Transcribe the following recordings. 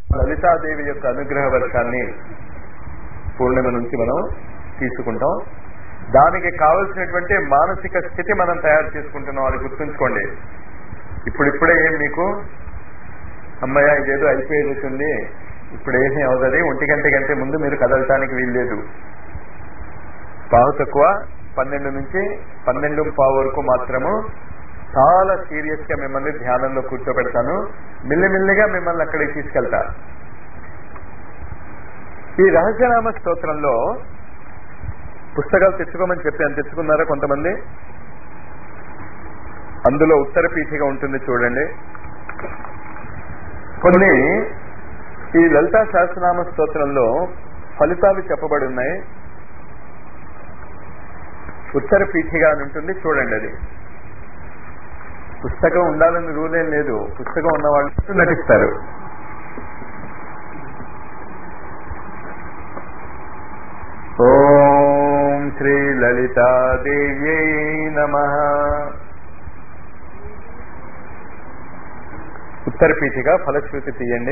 లలితాదేవి యొక్క అనుగ్రహ వర్షాన్ని పూర్ణిమ నుంచి మనం తీసుకుంటాం దానికి కావలసినటువంటి మానసిక స్థితి మనం తయారు చేసుకుంటున్నాం అది గుర్తుంచుకోండి ఇప్పుడిప్పుడే ఏం మీకు అమ్మయ్య ఇదేదో అయిపోయేది ఇప్పుడు ఏమీ అవుతుంది ఒంటి గంట కంటే ముందు మీరు కదలటానికి వీల్లేదు పావు తక్కువ పన్నెండు నుంచి పన్నెండు పావు వరకు మాత్రము చాలా సీరియస్ గా మిమ్మల్ని ధ్యానంలో కూర్చోబెడతాను మిల్లిమిల్లిగా మిమ్మల్ని అక్కడికి తీసుకెళ్తా ఈ రహస్యనామ స్తోత్రంలో పుస్తకాలు తెచ్చుకోమని చెప్పాను తెచ్చుకున్నారా కొంతమంది అందులో ఉత్తర పీఠిగా ఉంటుంది చూడండి కొన్ని ఈ లలితా సహస్రనామ స్తోత్రంలో ఫలితాలు చెప్పబడి ఉన్నాయి ఉత్తర పీఠిగా అని ఉంటుంది చూడండి అది పుస్తకం ఉండాలని రూల్ ఏం లేదు పుస్తకం ఉన్న వాళ్ళు నటిస్తారు ఓం శ్రీ లలితాదేవ్యై నమ ఉత్తర పీఠిగా ఫలశ్రుతి తీయండి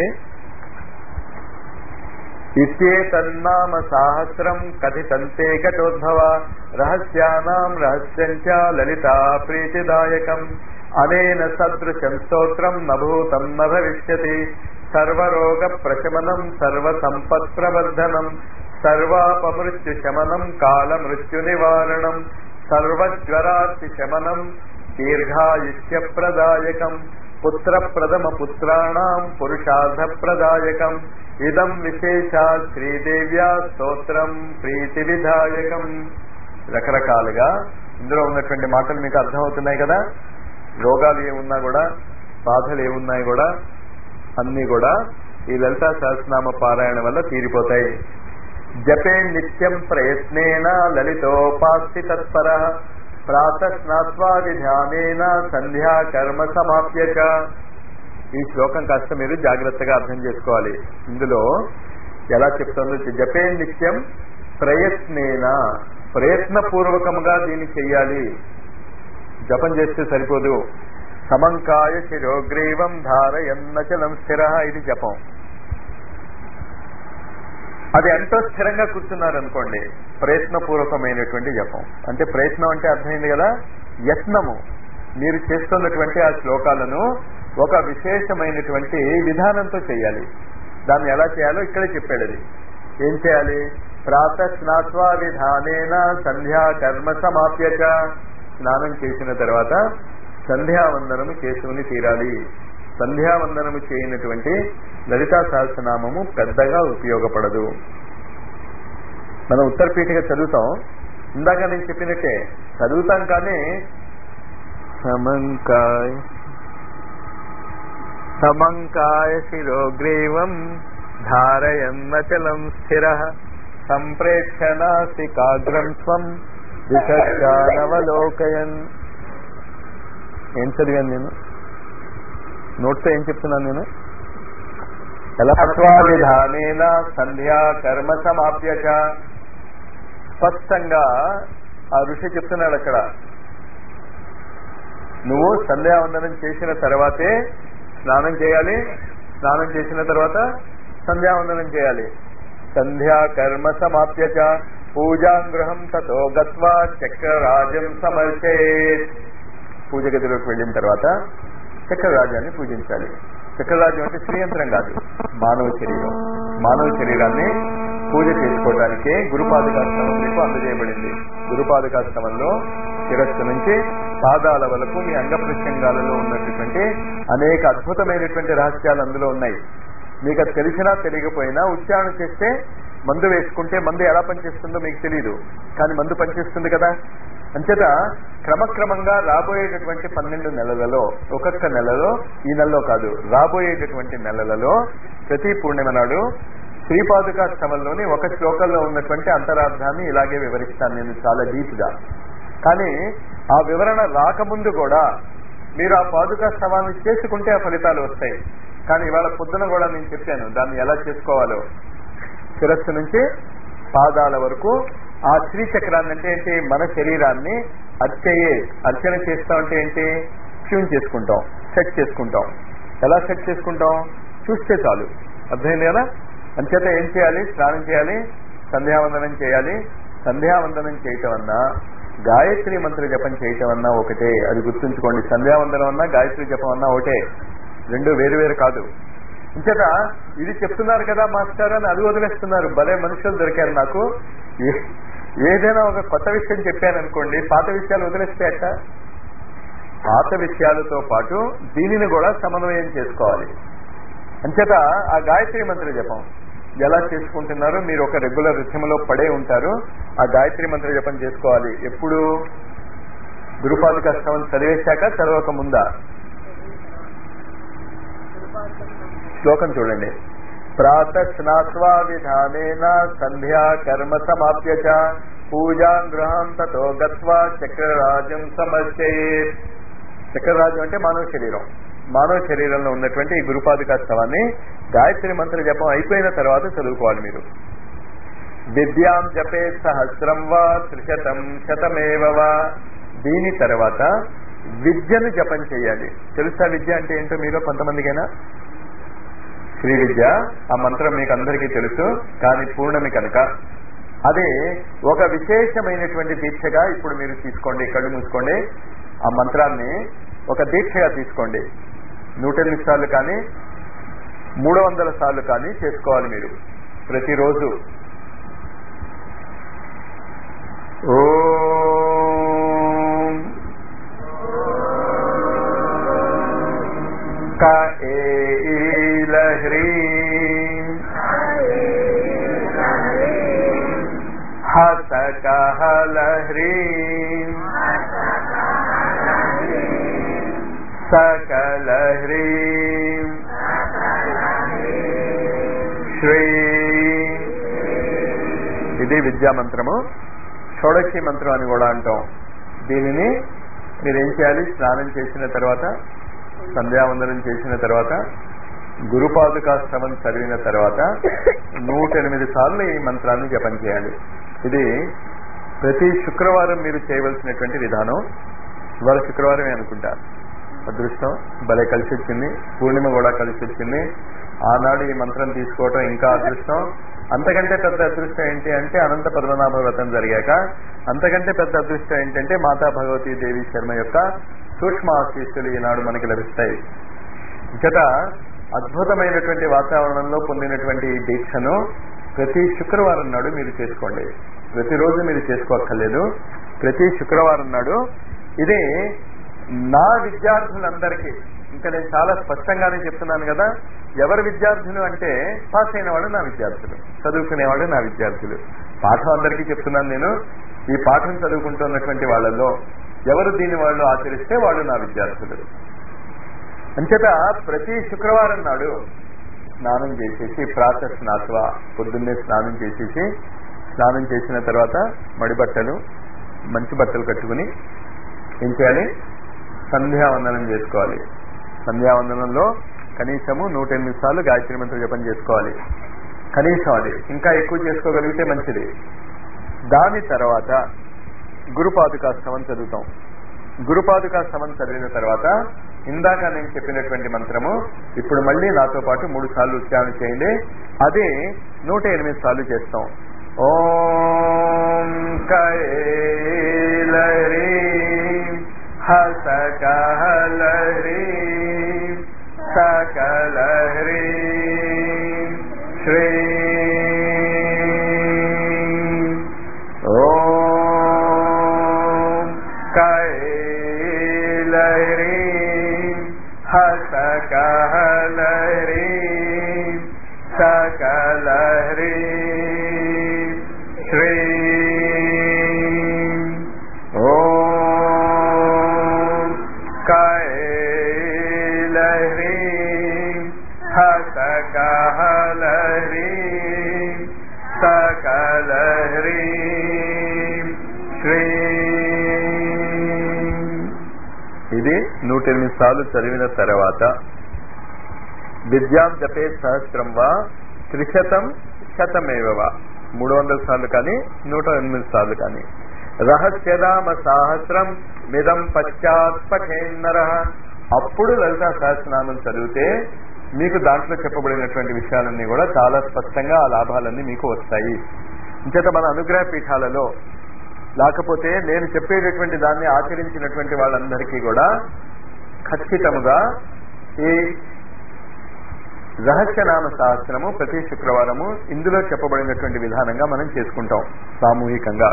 ఇత్యేతన్నామ సాహస్రం కథితంతే ఘటోద్భవ రహస్యానాం రహస్యం చ లలితా ప్రీతిదాయకం అనేన సదృశం స్తోత్రం నభూతం న భవిష్యతి సర్వరోగ ప్రశమనం సర్వ సంపత్ ప్రవర్ధనం సర్వాపమృత్యు శమనం కాల మృత్యు నివారణం సర్వజ్వరాతి శమనం దీర్ఘాయుష్య ప్రదాయకం పుత్ర ప్రథమ పుత్రాణం పురుషార్థ ప్రదాయకం ఇదం విశేష శ్రీదేవ్యా స్తోత్రం ప్రీతి విధాయకం రకరకాలుగా ఇందులో ఉన్నటువంటి మాటలు మీకు అర్థమవుతున్నాయి కదా రోగాలు ఏమున్నా కూడా బాధలు ఏమున్నాయి కూడా అన్ని కూడా ఈ లలితా సహస్రనామ పారాయణ వల్ల తీరిపోతాయి జపే నిత్యం ప్రయత్నేన లలితోపాస్తి తత్పర ప్రాతస్నాత్వాది ధ్యానేన సంధ్యా కర్మ సమాప్య చ. ఈ శ్లోకం కాస్త మీరు జాగ్రత్తగా అర్థం చేసుకోవాలి ఇందులో ఎలా చెప్తుందో జపే నిత్యం ప్రయత్నేన ప్రయత్నపూర్వకంగా దీన్ని చెయ్యాలి జపం చేస్తే సరిపోదు సమంకాయ శిరోగ్రీవం ధారయన్నచలం స్థిర ఇది జపం అది ఎంతో స్థిరంగా కూర్చున్నారు అనుకోండి ప్రయత్నపూర్వకమైనటువంటి జపం అంటే ప్రయత్నం అంటే అర్థమైంది కదా యత్నము మీరు చేస్తున్నటువంటి ఆ శ్లోకాలను ఒక విశేషమైనటువంటి విధానంతో చేయాలి దాన్ని ఎలా చేయాలో ఇక్కడే చెప్పాడు అది ఏం చేయాలి ప్రాత స్నాత్వా విధానేన సంధ్యా కర్మ సమాప్యచ స్నానం చేసిన తర్వాత సంధ్యావందనము చేసుకుని తీరాలి సంధ్యావందనము చేయనటువంటి లలితా సహస్రనామము పెద్దగా ఉపయోగపడదు మనం ఉత్తరపీఠిగా చదువుతాం ఇందాక నేను చెప్పినట్టే చదువుతాం కానీ సమంకాయ సమంకాయ శిరోగ్రీవం ధారయన్నచలం స్థిర సంప్రేక్షణాసికాగ్రం స్వం దిశానవలోకయన్ ఏం చదివాను నేను నోట్స్ ఏం చెప్తున్నాను నేను ఎలా విధానేన సంధ్యా కర్మ సమాప్య చ. స్పష్టంగా ఆ ఋషి చెప్తున్నాడు అక్కడ నువ్వు సంధ్యావందనం చేసిన తర్వాతే స్నానం చేయాలి స్నానం చేసిన తర్వాత సంధ్యావందనం చేయాలి సంధ్యా కర్మ సమాప్య చ. పూజాంగృహం తతో గత్వా చక్రరాజం సమర్చేత్ పూజ గదిలోకి వెళ్ళిన తర్వాత చక్రరాజాన్ని పూజించాలి చక్రరాజ్యం అంటే శ్రీయంత్రం కాదు మానవ శరీరం మానవ శరీరాన్ని పూజ చేసుకోవడానికే గురుపాదకాశ్రమం మీకు అందజేయబడింది గురుపాదకాశ్రమంలో శిరస్సు నుంచి పాదాల వరకు మీ అంగ ప్రత్యంగాలలో ఉన్నటువంటి అనేక అద్భుతమైనటువంటి రహస్యాలు అందులో ఉన్నాయి మీకు అది తెలిసినా తెలియకపోయినా ఉచ్చారణ చేస్తే మందు వేసుకుంటే మందు ఎలా పనిచేస్తుందో మీకు తెలియదు కానీ మందు పనిచేస్తుంది కదా అంచేత క్రమక్రమంగా రాబోయేటటువంటి పన్నెండు నెలలలో ఒక్కొక్క నెలలో ఈ నెలలో కాదు రాబోయేటటువంటి నెలలలో ప్రతి పూర్ణిమ నాడు శ్రీపాదుకాష్టమంలోని ఒక శ్లోకంలో ఉన్నటువంటి అంతరార్థాన్ని ఇలాగే వివరిస్తాను నేను చాలా డీప్ గా కానీ ఆ వివరణ రాకముందు కూడా మీరు ఆ పాదుకా శ్రవాన్ని చేసుకుంటే ఆ ఫలితాలు వస్తాయి కానీ ఇవాళ పొద్దున కూడా నేను చెప్పాను దాన్ని ఎలా చేసుకోవాలో శిరస్సు నుంచి పాదాల వరకు ఆ శ్రీచక్రాన్ని అంటే ఏంటి మన శరీరాన్ని అర్చయే అర్చన చేస్తాం అంటే ఏంటి ట్యూన్ చేసుకుంటాం సెట్ చేసుకుంటాం ఎలా సెట్ చేసుకుంటాం చూస్తే చాలు అర్థమైంది కదా అంచేత ఏం చేయాలి స్నానం చేయాలి సంధ్యావందనం చేయాలి సంధ్యావందనం చేయటం అన్నా గాయత్రి మంత్ర జపం చేయటం అన్నా ఒకటే అది గుర్తుంచుకోండి సంధ్యావందనం అన్నా గాయత్రి జపం అన్నా ఒకటే రెండు వేరు వేరు కాదు ఇంచేత ఇది చెప్తున్నారు కదా మాస్టర్ అని అది వదిలేస్తున్నారు భలే మనుషులు దొరికారు నాకు ఏ- ఏదైనా ఒక కొత్త విషయం చెప్పాను అనుకోండి పాత విషయాలు వదిలేస్తే అట్ట పాత విషయాలతో పాటు దీనిని కూడా సమన్వయం చేసుకోవాలి అంచేత ఆ గాయత్రి మంత్ర జపం ఎలా చేసుకుంటున్నారో మీరు ఒక రెగ్యులర్ రిథంలో పడే ఉంటారు ఆ గాయత్రి మంత్ర జపం చేసుకోవాలి ఎప్పుడు గురుపాదుక శ్రవణం చదివేశాక చదవక ముందా శ్లోకం చూడండి ప్రాత స్నాత్వా విధానేన సంధ్యా కర్మ సమాప్య చ పూజాం గృహం తతో గత్వా చక్రరాజం సమస్యేత్ చక్రరాజం అంటే మానవ శరీరం మానవ శరీరంలో ఉన్నటువంటి ఈ గురుపాదుకా స్తవాన్ని గాయత్రి మంత్ర జపం అయిపోయిన తర్వాత చదువుకోవాలి మీరు విద్యాం జపే సహస్రం వా త్రిశతం శతమేవ వా దీని తర్వాత విద్యను జపం చేయాలి తెలుసా విద్య అంటే ఏంటో మీలో కొంతమందికైనా శ్రీ విద్య ఆ మంత్రం మీకు అందరికీ తెలుసు కానీ పూర్ణమి కనుక అదే ఒక విశేషమైనటువంటి దీక్షగా ఇప్పుడు మీరు తీసుకోండి కళ్ళు మూసుకోండి ఆ మంత్రాన్ని ఒక దీక్షగా తీసుకోండి నూట ఎనిమిది సార్లు కానీ మూడు వందల సార్లు కానీ చేసుకోవాలి మీరు ప్రతిరోజు ఓం క ఏలహ్రీ హస కహలహ్రీ సకలహ్రీ శ్రీ ఇది విద్యా మంత్రము షోడశి మంత్రం అని కూడా అంటాం దీనిని మీరు ఏం చేయాలి స్నానం చేసిన తర్వాత సంధ్యావందనం చేసిన తర్వాత గురుపాదుకా శ్రమం చదివిన తర్వాత నూట ఎనిమిది సార్లు ఈ మంత్రాన్ని జపం చేయాలి ఇది ప్రతి శుక్రవారం మీరు చేయవలసినటువంటి విధానం ఇవాళ శుక్రవారమే అనుకుంటా అదృష్టం భలే కలిసి వచ్చింది పూర్ణిమ కూడా కలిసి వచ్చింది ఆనాడు ఈ మంత్రం తీసుకోవటం ఇంకా అదృష్టం అంతకంటే పెద్ద అదృష్టం ఏంటి అంటే అనంత పద్మనాభ వ్రతం జరిగాక అంతకంటే పెద్ద అదృష్టం ఏంటంటే మాతా భగవతీ దేవి శర్మ యొక్క సూక్ష్మ ఆశీస్సులు ఈనాడు మనకి లభిస్తాయి ఇచ్చట అద్భుతమైనటువంటి వాతావరణంలో పొందినటువంటి ఈ దీక్షను ప్రతి శుక్రవారం నాడు మీరు చేసుకోండి ప్రతిరోజు మీరు చేసుకోక్కర్లేదు ప్రతి శుక్రవారం నాడు ఇది నా విద్యార్థులందరికీ ఇంకా నేను చాలా స్పష్టంగానే చెప్తున్నాను కదా ఎవరు విద్యార్థులు అంటే పాస్ అయిన వాళ్ళు నా విద్యార్థులు చదువుకునేవాళ్ళు నా విద్యార్థులు పాఠం అందరికీ చెప్తున్నాను నేను ఈ పాఠం చదువుకుంటున్నటువంటి వాళ్ళలో ఎవరు దీన్ని వాళ్ళు ఆచరిస్తే వాళ్ళు నా విద్యార్థులు అంచేత ప్రతి శుక్రవారం నాడు స్నానం చేసేసి ప్రాత స్నాత్వ పొద్దున్నే స్నానం చేసేసి స్నానం చేసిన తర్వాత మడి బట్టలు మంచి బట్టలు కట్టుకుని ఏం చేయాలి సంధ్యావందనం చేసుకోవాలి సంధ్యావందనంలో కనీసము నూట ఎనిమిది సార్లు గాయత్రి మంత్ర జపం చేసుకోవాలి కనీసం అది ఇంకా ఎక్కువ చేసుకోగలిగితే మంచిది దాని తర్వాత గురుపాదుకా శ్రమం చదువుతాం గురుపాదుకా శ్రమం చదివిన తర్వాత ఇందాక నేను చెప్పినటువంటి మంత్రము ఇప్పుడు మళ్ళీ నాతో పాటు మూడు సార్లు ఉచ్చారణ చేయండి అది నూట ఎనిమిది సార్లు చేస్తాం ఓం కైలరీ హస కహలరీ సకలహరీ శ్రీ ఓం కైలరీ హస కహలరీ సకలహరీ శ్రీ ఓం కైలహరీ హస కహలరీ సకలహరీ శ్రీ ఇది నూట ఎనిమిది సార్లు చదివిన తర్వాత విద్యాం జపే సహస్రం వా త్రిశతం శతమేవ వా మూడు వందల సార్లు కానీ నూట ఎనిమిది సార్లు కానీ రహస్యనామ సహస్రం మిదం పశ్చాత్ పఠేన్నర అప్పుడు లలితా సహస్రనామం చదివితే మీకు దాంట్లో చెప్పబడినటువంటి విషయాలన్నీ కూడా చాలా స్పష్టంగా ఆ లాభాలన్నీ మీకు వస్తాయి ఇంచేత మన అనుగ్రహ పీఠాలలో లేకపోతే నేను చెప్పేటటువంటి దాన్ని ఆచరించినటువంటి వాళ్ళందరికీ కూడా ఖచ్చితముగా ఈ రహస్యనామ సహస్రము ప్రతి శుక్రవారము ఇందులో చెప్పబడినటువంటి విధానంగా మనం చేసుకుంటాం సామూహికంగా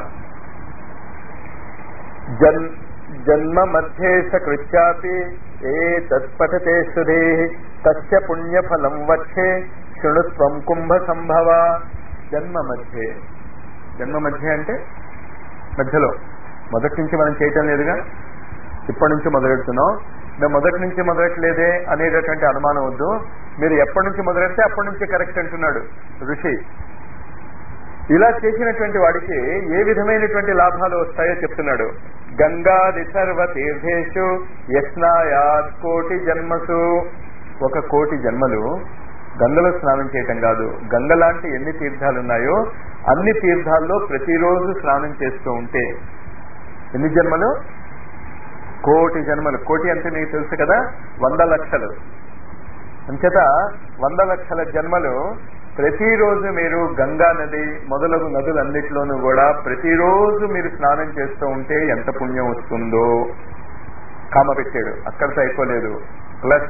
జన్ జన్మ మధ్యే సకృత్యాపి ఏ తత్పఠతే సుధే తస్య పుణ్యఫలం వచ్చే శృణుత్వం కుంభ సంభవ జన్మ మధ్యే జన్మ మధ్య అంటే మధ్యలో మొదటి నుంచి మనం చేయటం లేదుగా ఇప్పటి నుంచి మొదలెడుతున్నాం మేము మొదటి నుంచి మొదలెట్లేదే అనేటటువంటి అనుమానం వద్దు మీరు ఎప్పటి నుంచి మొదలెడితే అప్పటి నుంచి కరెక్ట్ అంటున్నాడు ఋషి ఇలా చేసినటువంటి వాడికి ఏ విధమైనటువంటి లాభాలు వస్తాయో చెప్తున్నాడు గంగాది సర్వ తీర్థేషు యస్నాయాత్ కోటి జన్మసు ఒక కోటి జన్మలు గంగలో స్నానం చేయటం కాదు గంగ లాంటి ఎన్ని తీర్థాలు ఉన్నాయో అన్ని తీర్థాల్లో ప్రతిరోజు స్నానం చేస్తూ ఉంటే ఎన్ని జన్మలు కోటి జన్మలు కోటి అంటే మీకు తెలుసు కదా వంద లక్షలు అంచేత వంద లక్షల జన్మలు ప్రతిరోజు మీరు గంగా నది మొదలగు నదులన్నిటిలోనూ కూడా ప్రతిరోజు మీరు స్నానం చేస్తూ ఉంటే ఎంత పుణ్యం వస్తుందో కామ పెట్టాడు అక్కడితో అయిపోలేదు ప్లస్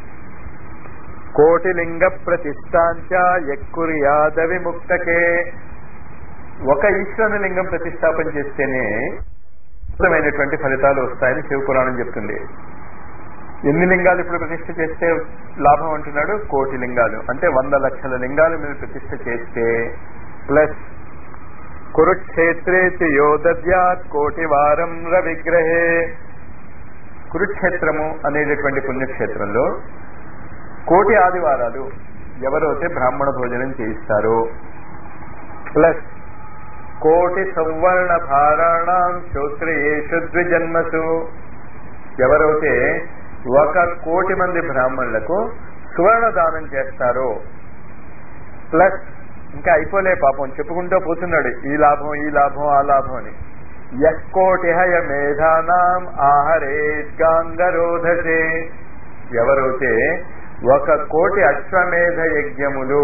కోటి లింగ ప్రతిష్టాంచ ఎక్కుర్యాద విముక్తకే ఒక ఈశ్వరుని లింగం ప్రతిష్టాపన చేస్తేనే అద్భుతమైనటువంటి ఫలితాలు వస్తాయని శివపురాణం చెప్తుంది ఎన్ని లింగాలు ఇప్పుడు ప్రతిష్ఠ చేస్తే లాభం అంటున్నాడు కోటి లింగాలు అంటే వంద లక్షల లింగాలు మీరు ప్రతిష్ఠ చేస్తే ప్లస్ కురుక్షేత్రే యోదద్యాత్ కోటి వారం విగ్రహే కురుక్షేత్రము అనేటటువంటి పుణ్యక్షేత్రంలో కోటి ఆదివారాలు ఎవరైతే బ్రాహ్మణ భోజనం చేయిస్తారో ప్లస్ కోటి సువర్ణ భారాణం శ్రోత్రియేషు ద్విజన్మసు ఎవరైతే ఒక కోటి మంది బ్రాహ్మణులకు సువర్ణ దానం చేస్తారో ప్లస్ ఇంకా అయిపోలే పాపం చెప్పుకుంటూ పోతున్నాడు ఈ లాభం ఈ లాభం ఆ లాభం అని యక్కోటి హయ మేధానాం ఆహరేద్గాంగరోధసే ఎవరైతే ఒక కోటి అశ్వమేధ యజ్ఞములు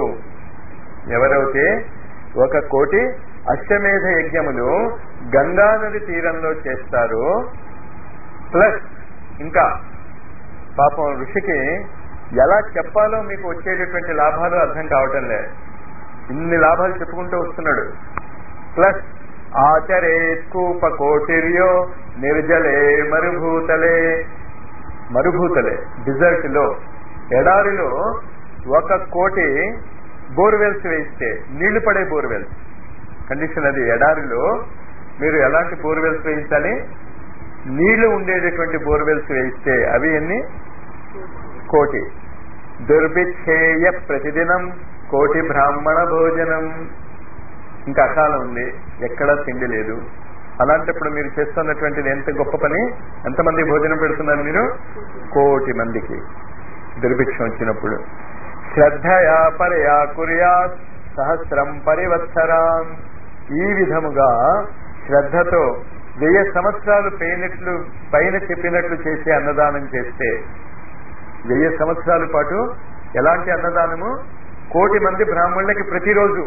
ఎవరైతే ఒక కోటి అశ్వమేధ యజ్ఞములు గంగానది తీరంలో చేస్తారు ప్లస్ ఇంకా పాపం ఋషికి ఎలా చెప్పాలో మీకు వచ్చేటటువంటి లాభాలు అర్థం కావటం లేదు ఇన్ని లాభాలు చెప్పుకుంటూ వస్తున్నాడు ప్లస్ ఆచరే కూప కోటిర్యో నిర్జలే మరుభూతలే మరుభూతలే డిజర్ట్ లో ఎడారిలో ఒక కోటి బోర్వెల్స్ వేయిస్తే నీళ్లు పడే బోర్వెల్స్ కండిషన్ అది ఎడారిలో మీరు ఎలాంటి బోర్వెల్స్ వేయించాలి నీళ్లు ఉండేటటువంటి బోర్వెల్స్ వేయిస్తే అవి ఎన్ని కోటి దుర్భిక్షేయ ప్రతిదినం కోటి బ్రాహ్మణ భోజనం ఇంకా అకాలం ఉంది ఎక్కడా తిండి లేదు అలాంటప్పుడు మీరు చేస్తున్నటువంటిది ఎంత గొప్ప పని ఎంతమంది భోజనం పెడుతున్నారు మీరు కోటి మందికి దుర్భిక్షం వచ్చినప్పుడు శ్రద్ధయా పరయా కుర్యాత్ సహస్రం పరివత్సరాం ఈ విధముగా శ్రద్ధతో వెయ్యి సంవత్సరాలు పైనట్లు పైన చెప్పినట్లు చేసే అన్నదానం చేస్తే వెయ్యి సంవత్సరాల పాటు ఎలాంటి అన్నదానము కోటి మంది బ్రాహ్మణులకి ప్రతిరోజు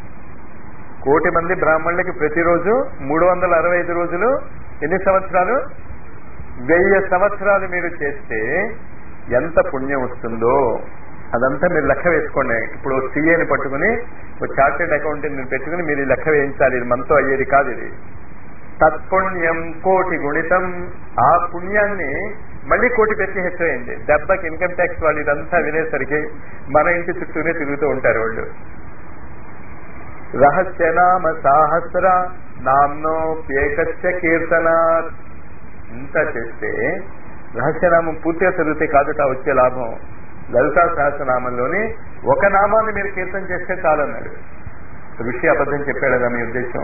కోటి మంది బ్రాహ్మణులకి ప్రతిరోజు మూడు వందల అరవై ఐదు రోజులు ఎన్ని సంవత్సరాలు వెయ్యి సంవత్సరాలు మీరు చేస్తే ఎంత పుణ్యం వస్తుందో అదంతా మీరు లెక్క వేసుకోండి ఇప్పుడు సీఏని పట్టుకుని ఒక చార్టెడ్ అకౌంటెంట్ పెట్టుకుని మీరు ఈ లెక్క వేయించాలి ఇది మనతో అయ్యేది కాదు ఇది తత్పుణ్యం కోటి గుణితం ఆ పుణ్యాన్ని మళ్ళీ కోటి పెట్టి హెచ్చవేయండి దెబ్బకి ఇన్కమ్ ట్యాక్స్ వాళ్ళు ఇదంతా వినేసరికి మన ఇంటి చుట్టూనే తిరుగుతూ ఉంటారు వాళ్ళు రహస్యనామ సాహస్ర నామ్నోప్యేకస్య కీర్తనాత్ ఇంత చేస్తే రహస్యనామం పూర్తిగా చదివితే కాదుట వచ్చే లాభం లలితా సహస్రనామంలోని ఒక నామాన్ని మీరు కీర్తన చేస్తే చాలన్నాడు ఋషి అబద్ధం చెప్పాడగా మీ ఉద్దేశం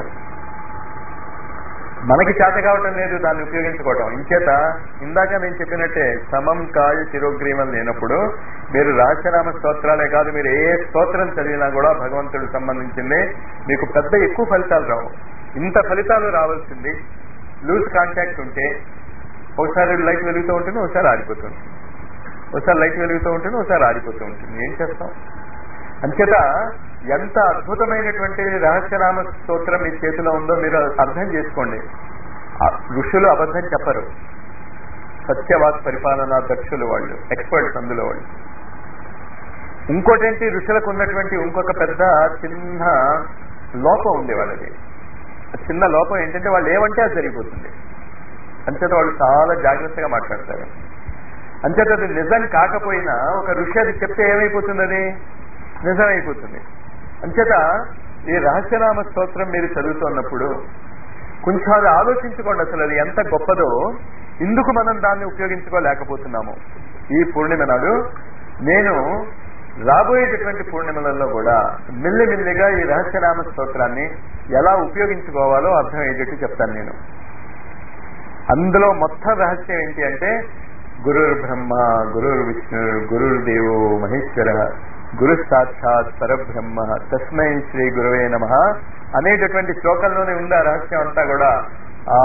మనకి చేత కావటం లేదు దాన్ని ఉపయోగించుకోవటం ఇంచేత ఇందాక నేను చెప్పినట్టే సమం కాయ తిరోగ్రీవం లేనప్పుడు మీరు రహస్యనామ స్తోత్రాలే కాదు మీరు ఏ స్తోత్రం చదివినా కూడా భగవంతుడికి సంబంధించింది మీకు పెద్ద ఎక్కువ ఫలితాలు రావు ఇంత ఫలితాలు రావాల్సింది లూజ్ కాంటాక్ట్ ఉంటే ఒకసారి లైట్ వెలుగుతూ ఉంటుంది ఒకసారి ఆడిపోతుంది ఒకసారి లైట్ వెలుగుతూ ఉంటుంది ఒకసారి ఆరిపోతూ ఉంటుంది ఏం చేస్తాం అంచేత ఎంత అద్భుతమైనటువంటి రహస్యనామ స్తోత్రం మీ చేతిలో ఉందో మీరు అర్థం చేసుకోండి ఆ ఋషులు అబద్ధం చెప్పరు సత్యవాక్ పరిపాలన దక్షులు వాళ్ళు ఎక్స్పర్ట్స్ అందులో వాళ్ళు ఇంకోటేంటి ఋషులకు ఉన్నటువంటి ఇంకొక పెద్ద చిన్న లోపం ఉంది వాళ్ళది ఆ చిన్న లోపం ఏంటంటే వాళ్ళు ఏమంటే అది జరిగిపోతుంది అంచేత వాళ్ళు చాలా జాగ్రత్తగా మాట్లాడతారు అంచేత అది నిజం కాకపోయినా ఒక ఋషి అది చెప్తే ఏమైపోతుంది అది నిజం అయిపోతుంది అంచేత ఈ రహస్యనామ స్తోత్రం మీరు చదువుతున్నప్పుడు కొంచెం అది ఆలోచించుకోండి అసలు అది ఎంత గొప్పదో ఇందుకు మనం దాన్ని ఉపయోగించుకోలేకపోతున్నాము ఈ పూర్ణిమ నాడు నేను రాబోయేటటువంటి పూర్ణిమలలో కూడా మెల్లిమెల్లిగా ఈ రహస్యనామ స్తోత్రాన్ని ఎలా ఉపయోగించుకోవాలో అర్థమయ్యేటట్టు చెప్తాను నేను అందులో మొత్తం రహస్యం ఏంటి అంటే గురుర్ బ్రహ్మ గురుర్ విష్ణు గురుర్ దేవో మహేశ్వర గురు సాక్షాత్ పరబ్రహ్మ తస్మై శ్రీ గురువే నమ అనేటటువంటి శ్లోకంలోనే ఉంది ఆ రహస్యం అంతా కూడా ఆ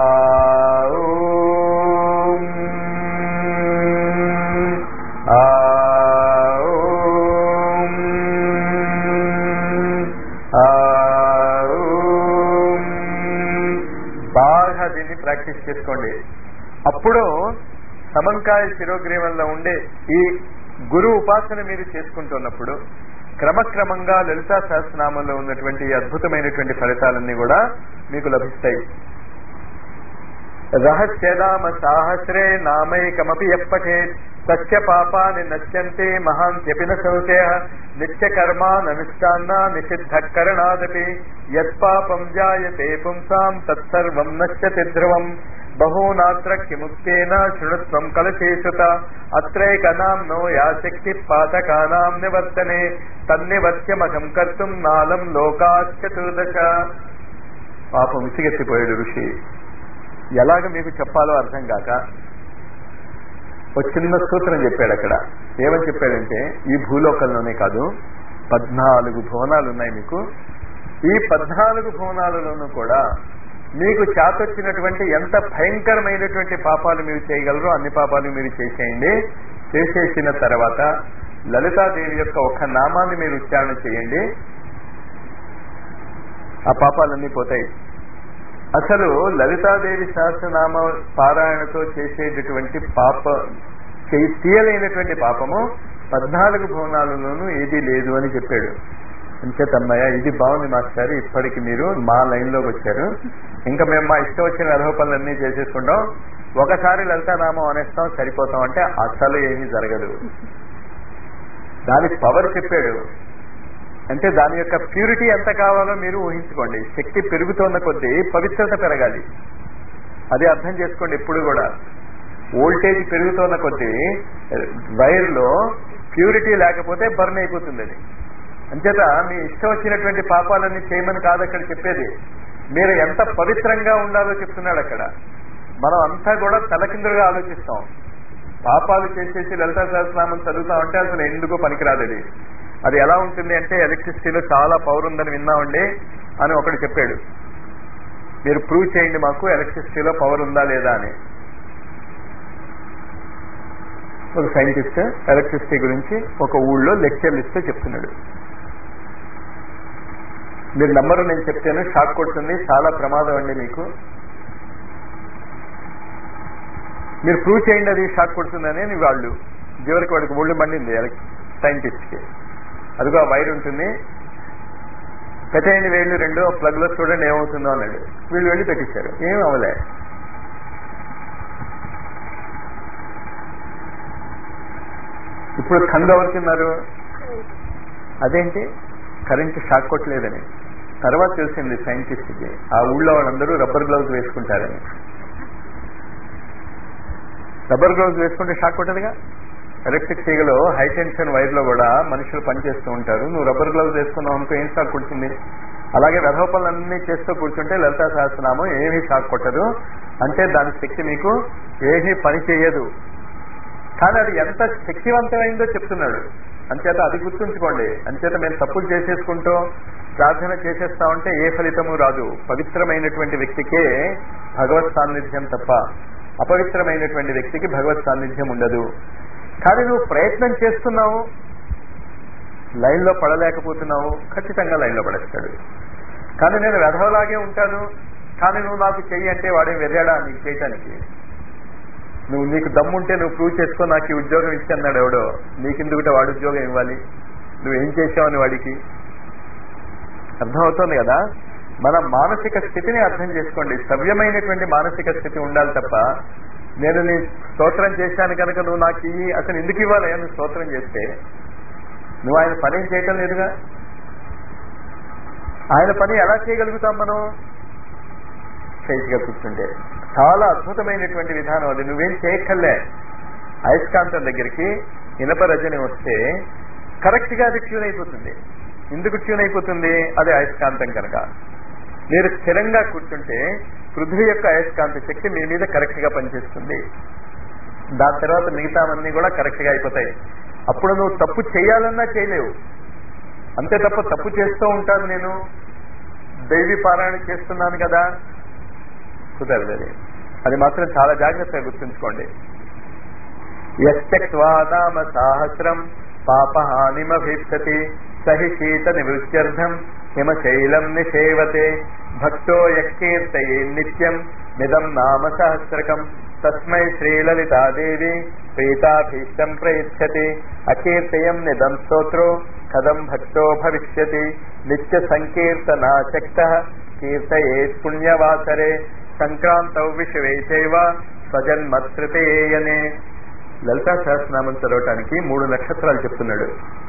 ఓం, ఆ ఓం, ఆ ఓం. బాగా దీన్ని ప్రాక్టీస్ చేసుకోండి అప్పుడు సమంకాయ శిరోగ్రీవంలో ఉండే ఈ గురు ఉపాసన మీరు చేసుకుంటున్నప్పుడు క్రమక్రమంగా లలితా సహస్రనామంలో ఉన్నటువంటి ఈ అద్భుతమైనటువంటి ఫలితాలన్నీ కూడా మీకు లభిస్తాయి రహస్యనామ సాహస్రే నామైకమపి ఎప్పటే సత్య పాపాని నశ్యంతే మహాంత్యపిన సంశయ నిత్య కర్మాననుష్ఠాన నిషిద్ధ కరణాదపి యత్పాపం జాయతే పుంసాం తత్సర్వం నశ్యతి ధ్రువం బహూనాత్ర కిముక్తేన శృణుత్వం కలశేషుత అత్రైకనాం నో యా శక్తి పాతకానాం నివర్తనే తన్నివర్త్యమఘం కర్తుం నాలం లోకాశ్చతుర్దశ పాపం విసిగెత్తిపోయాడు ఋషి ఎలాగ మీకు చెప్పాలో అర్థం కాక ఒక చిన్న సూత్రం చెప్పాడు అక్కడ ఏమని చెప్పాడంటే ఈ భూలోకంలోనే కాదు పద్నాలుగు భువనాలు ఉన్నాయి మీకు ఈ పద్నాలుగు భువనాలలోనూ కూడా మీకు చేతొచ్చినటువంటి ఎంత భయంకరమైనటువంటి పాపాలు మీరు చేయగలరో అన్ని పాపాలు మీరు చేసేయండి చేసేసిన తర్వాత లలితాదేవి యొక్క ఒక్క నామాన్ని మీరు ఉచ్చారణ చేయండి ఆ పాపాలన్నీ పోతాయి అసలు లలితాదేవి సహస్రనామ పారాయణతో చేసేటటువంటి పాప చేయి తీయలేనటువంటి పాపము పద్నాలుగు భవనాలలోనూ ఏదీ లేదు అని చెప్పాడు అంచేతమ్మయ్య ఇది బాగుంది మాస్టర్ ఇప్పటికి మీరు మా లైన్లోకి వచ్చారు ఇంకా మేము మా ఇష్టం వచ్చిన రథవ పనులన్నీ చేసేసుకుంటాం ఒకసారి లలితానామం అనేస్తాం సరిపోతాం అంటే అసలు ఏమీ జరగదు దాని పవర్ చెప్పాడు అంటే దాని యొక్క ప్యూరిటీ ఎంత కావాలో మీరు ఊహించుకోండి శక్తి పెరుగుతున్న కొద్దీ పవిత్రత పెరగాలి అది అర్థం చేసుకోండి ఎప్పుడు కూడా వోల్టేజ్ పెరుగుతున్న కొద్దీ వైర్లో ప్యూరిటీ లేకపోతే బర్న్ అయిపోతుంది అది అంచేత మీ ఇష్టం వచ్చినటువంటి పాపాలన్నీ చేయమని కాదు అక్కడ చెప్పేది మీరు ఎంత పవిత్రంగా ఉండాలో చెప్తున్నాడు అక్కడ మనం అంతా కూడా తలకిందులుగా ఆలోచిస్తాం పాపాలు చేసేసి లలితా సహస్రనామం చదువుతామంటే అసలు ఎందుకో పనికిరాదు అది అది ఎలా ఉంటుంది అంటే ఎలక్ట్రిసిటీలో చాలా పవర్ ఉందని విన్నామండి అని ఒకడు చెప్పాడు మీరు ప్రూవ్ చేయండి మాకు ఎలక్ట్రిసిటీలో పవర్ ఉందా లేదా అని ఒక సైంటిస్ట్ ఎలక్ట్రిసిటీ గురించి ఒక ఊళ్ళో లెక్చర్లు ఇస్తే చెప్తున్నాడు మీరు నంబరు నేను చెప్తాను షాక్ కొడుతుంది చాలా ప్రమాదం అండి మీకు మీరు ప్రూవ్ చేయండి అది షాక్ కొడుతుందని వాళ్ళు చివరికి వాడికి ఒళ్ళు మండింది సైంటిస్ట్కి అదిగో ఆ వైర్ ఉంటుంది పెట్టేయండి వేళ్ళు రెండు ప్లగ్ లో చూడండి ఏమవుతుందో అన్నాడు వీళ్ళు వెళ్ళి పెట్టించారు ఏం అవ్వలే ఇప్పుడు కండు ఎవరు తిన్నారు అదేంటి కరెంట్ షాక్ కొట్టలేదని తర్వాత తెలిసింది సైంటిస్ట్కి ఆ ఊళ్ళో వాళ్ళందరూ రబ్బర్ గ్లౌజ్ వేసుకుంటారని రబ్బర్ గ్లౌజ్ వేసుకుంటే షాక్ కొట్టదుగా ఎలక్ట్రిక్ తీగలో హై టెన్షన్ వైర్ లో కూడా మనుషులు పనిచేస్తూ ఉంటారు నువ్వు రబ్బర్ గ్లౌజ్ వేసుకున్నావు అనుకో ఏం షాక్ కొడుతుంది అలాగే రథోపలన్నీ చేస్తూ కూర్చుంటే లలితా సహస్రనామం ఏమీ షాక్ కొట్టదు అంటే దాని శక్తి మీకు ఏమీ పని చేయదు కానీ అది ఎంత శక్తివంతమైందో చెప్తున్నాడు అంచేత అది గుర్తుంచుకోండి అంచేత మేము తప్పులు చేసేసుకుంటూ ప్రార్థన చేసేస్తా ఉంటే ఏ ఫలితము రాదు పవిత్రమైనటువంటి వ్యక్తికే భగవత్ సాన్నిధ్యం తప్ప అపవిత్రమైనటువంటి వ్యక్తికి భగవత్ సాన్నిధ్యం ఉండదు కానీ నువ్వు ప్రయత్నం చేస్తున్నావు లైన్లో పడలేకపోతున్నావు ఖచ్చితంగా లైన్లో పడేస్తాడు కానీ నేను వెధవలాగే ఉంటాను కానీ నువ్వు నాకు చెయ్యి అంటే వాడే వెర్రాడా నీకు చేయటానికి నువ్వు నీకు దమ్ముంటే నువ్వు ప్రూవ్ చేసుకో నాకు ఈ ఉద్యోగం ఇచ్చన్నాడు ఎవడో నీకెందుకుంటే వాడి ఉద్యోగం ఇవ్వాలి నువ్వేం చేసావని వాడికి అర్థమవుతోంది కదా మన మానసిక స్థితిని అర్థం చేసుకోండి సవ్యమైనటువంటి మానసిక స్థితి ఉండాలి తప్ప నేను నీ స్తోత్రం చేశాను కనుక నువ్వు నాకు ఇయ్యి అసలు ఎందుకు ఇవ్వాలి నువ్వు స్తోత్రం చేస్తే నువ్వు ఆయన పని ఏం చేయటం లేదుగా ఆయన పని ఎలా చేయగలుగుతాం మనం చేతిగా కూర్చుంటే చాలా అద్భుతమైనటువంటి విధానం అది నువ్వేం చేయక్కర్లే అయస్కాంతం దగ్గరికి ఇనప రజని వస్తే కరెక్ట్ గా అది ట్యూన్ అయిపోతుంది ఎందుకు ట్యూన్ అయిపోతుంది అది అయస్కాంతం కనుక మీరు స్థిరంగా కూర్చుంటే పృథ్వీ యొక్క అయస్కాంత శక్తి మీ మీద కరెక్ట్ గా పనిచేస్తుంది దాని తర్వాత మిగతావన్నీ కూడా కరెక్ట్ గా అయిపోతాయి అప్పుడు నువ్వు తప్పు చేయాలన్నా చేయలేవు అంతే తప్ప తప్పు చేస్తూ ఉంటాను నేను దైవీ పారాయణ చేస్తున్నాను కదా కుదరదు అది అది మాత్రం చాలా జాగ్రత్తగా గుర్తుంచుకోండి యశ్చక్వాదామ సాహస్రం పాపహానిమభీప్సతి సహి శీత నివృత్యర్థం హిమశైలం నిషేవతే భక్తో యకీర్తయే నిత్యం మిదం నామ సహస్రకం తస్మై శ్రీలలితాదేవి ప్రీతాభీష్టం ప్రయచ్చతి అకీర్తయం నిదం స్తోత్రో కథం భక్తో భవిష్యతి నిత్య సంకీర్తనాశక్త కీర్తయేత్ పుణ్యవాసరే సంక్రాంతౌ విషవే చైవ స్వజన్మత్ృతేయనే లలితా సహస్రనామం చదవటానికి మూడు నక్షత్రాలు చెప్తున్నాడు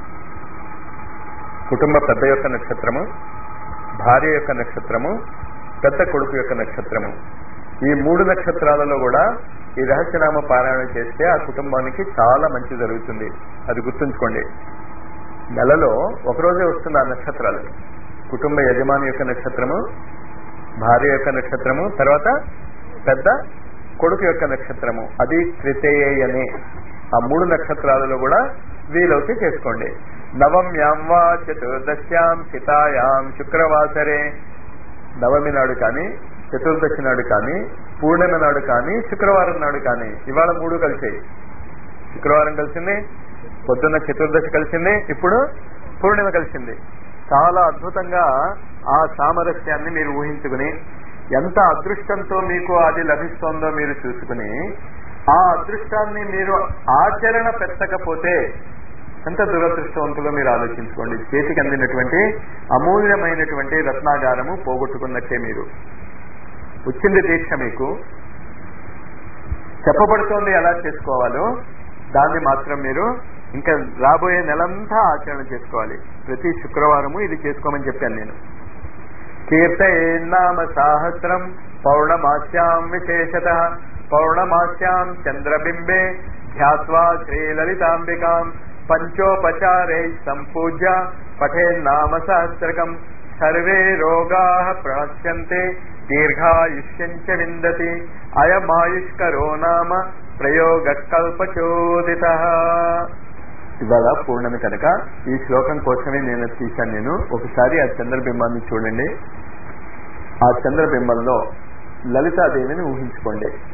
కుటుంబ పెద్ద యొక్క నక్షత్రము భార్య యొక్క నక్షత్రము పెద్ద కొడుకు యొక్క నక్షత్రము ఈ మూడు నక్షత్రాలలో కూడా ఈ రహస్యనామ పారాయణ చేస్తే ఆ కుటుంబానికి చాలా మంచి జరుగుతుంది అది గుర్తుంచుకోండి నెలలో ఒకరోజే వస్తుంది ఆ నక్షత్రాలు కుటుంబ యజమాని యొక్క నక్షత్రము భార్య యొక్క నక్షత్రము తర్వాత పెద్ద కొడుకు యొక్క నక్షత్రము అది త్రితేయనే ఆ మూడు నక్షత్రాలలో కూడా వీలవుతే చేసుకోండి నవమ్యాం వా చతుర్దశ్యాం సితాయాం శుక్రవాసరే నవమి నాడు కానీ చతుర్దశి నాడు కానీ పూర్ణిమ నాడు కానీ శుక్రవారం నాడు కానీ ఇవాళ మూడు కలిసాయి శుక్రవారం కలిసింది పొద్దున్న చతుర్దశి కలిసింది ఇప్పుడు పూర్ణిమ కలిసింది చాలా అద్భుతంగా ఆ సామరస్యాన్ని మీరు ఊహించుకుని ఎంత అదృష్టంతో మీకు అది లభిస్తోందో మీరు చూసుకుని ఆ అదృష్టాన్ని మీరు ఆచరణ పెట్టకపోతే ఎంత దురదృష్టవంతులో మీరు ఆలోచించుకోండి చేతికి అందినటువంటి అమూల్యమైనటువంటి రత్నాగారము పోగొట్టుకున్నట్టే మీరు వచ్చింది దీక్ష మీకు చెప్పబడుతోంది ఎలా చేసుకోవాలో దాన్ని మాత్రం మీరు ఇంకా రాబోయే నెలంతా ఆచరణ చేసుకోవాలి ప్రతి శుక్రవారము ఇది చేసుకోమని చెప్పాను నేను కీర్తయేన్నామ సాహస్రం పౌర్ణమాస్యాం విశేషత పౌర్ణమాస్యాం చంద్రబింబే ధ్యాత్వా శ్రీలలితాంబికాం పంచోపచారే సంపూజ్య పఠేన్నామ సహస్రకం సర్వే రోగా ప్రణశ్యంతే దీర్ఘాయుష్యంచ విందతి అయమాయుష్కరో నామ ప్రయోగ కల్పచోదిత ఇవాళ పూర్ణమి కనుక ఈ శ్లోకం కోసమే నేను తీశాను నేను ఒకసారి ఆ చంద్రబింబాన్ని చూడండి ఆ చంద్రబింబంలో లలితాదేవిని ఊహించుకోండి